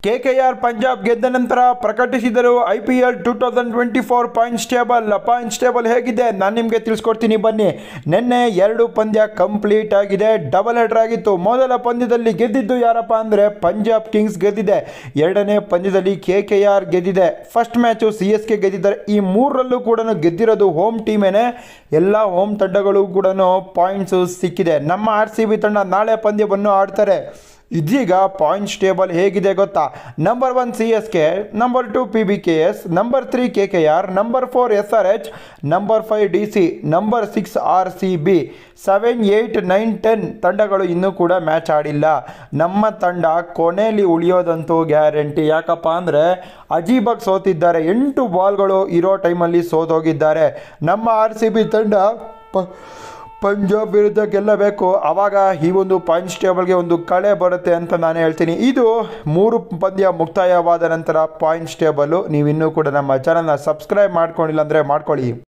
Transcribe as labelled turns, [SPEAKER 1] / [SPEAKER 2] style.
[SPEAKER 1] K K R Punjab ಗೆದ್ದ ನಂತರ ಪ್ರಕಟಿಸಿದರು I P L two thousand twenty four points table points table ಹೇಗಿದೆ ನಾನು ನಿಮಗೆ ತಿಳಿಸ್ಕೊಡ್ತೀನಿ ಬನ್ನಿ ನಿನ್ನೆ ಎರಡು ಪಂದ್ಯ ಕಂಪ್ಲೀಟ್ ಆಗಿದೆ ಡಬಲ್ ಹೆಡರ್ ಆಗಿತ್ತು ಮೊದಲ ಪಂದ್ಯದಲ್ಲಿ ಗೆದ್ದಿದ್ದು ಯಾರಪ್ಪ ಅಂದರೆ ಪಂಜಾಬ್ ಕಿಂಗ್ಸ್ ಗೆದ್ದಿದೆ ಎರಡನೇ ಪಂದ್ಯದಲ್ಲಿ ಕೆ ಕೆ ಆರ್ ಗೆದ್ದಿದೆ first match C S K ಗೆದ್ದಿದ್ದಾರೆ ಈ ಮೂರರಲ್ಲೂ ಕೂಡ ಗೆದ್ದಿರೋದು ಹೋಮ್ ಟೀಮೇನೆ ಎಲ್ಲ ಹೋಮ್ ತಂಡಗಳು ಕೂಡ ಪಾಯಿಂಟ್ಸು ಸಿಕ್ಕಿದೆ ನಮ್ಮ ಆರ್ ಸಿ ಬಿ ತಂಡ ನಾಳೆ ಪಂದ್ಯವನ್ನು ಆಡ್ತಾರೆ ಇದೀಗ ಪಾಯಿಂಟ್ಸ್ ಟೇಬಲ್ ಹೇಗಿದೆ ಗೊತ್ತಾ number one C S K number two P B K S number three K K R number four S R H number five D C number six R C B seven eight nine ten ತಂಡಗಳು ಇನ್ನೂ ಕೂಡ match ಆಡಿಲ್ಲ ನಮ್ಮ ತಂಡ ಕೊನೆಯಲ್ಲಿ ಉಳಿಯೋದಂತೂ guarantee ಯಾಕಪ್ಪ ಅಂದರೆ ಅಜೀಬಾಗ್ ಸೋತಿದ್ದಾರೆ ಎಂಟು ಬಾಲ್ಗಳು ಇರೋ ಟೈಮಲ್ಲಿ ಸೋತೋಗಿದ್ದಾರೆ ನಮ್ಮ ಆರ್ ಸಿ ಬಿ ತಂಡ ಪ ಪಂಜಾಬ್ ವಿರುದ್ಧ ಗೆಲ್ಲಬೇಕು ಆವಾಗ ಈ ಒಂದು ಪಾಯಿಂಟ್ಸ್ ಟೇಬಲ್ಗೆ ಒಂದು ಕಳೆ ಬರುತ್ತೆ ಅಂತ ನಾನು ಹೇಳ್ತೀನಿ ಇದು ಮೂರು ಪಂದ್ಯ ಮುಕ್ತಾಯವಾದ ನಂತರ ಪಾಯಿಂಟ್ಸ್ ಟೇಬಲು ನೀವು ಇನ್ನೂ ಕೂಡ ನಮ್ಮ ಚಾನಲ್ನ ಸಬ್ಸ್ಕ್ರೈಬ್ ಮಾಡ್ಕೊಂಡಿಲ್ಲ ಅಂದರೆ ಮಾಡ್ಕೊಳ್ಳಿ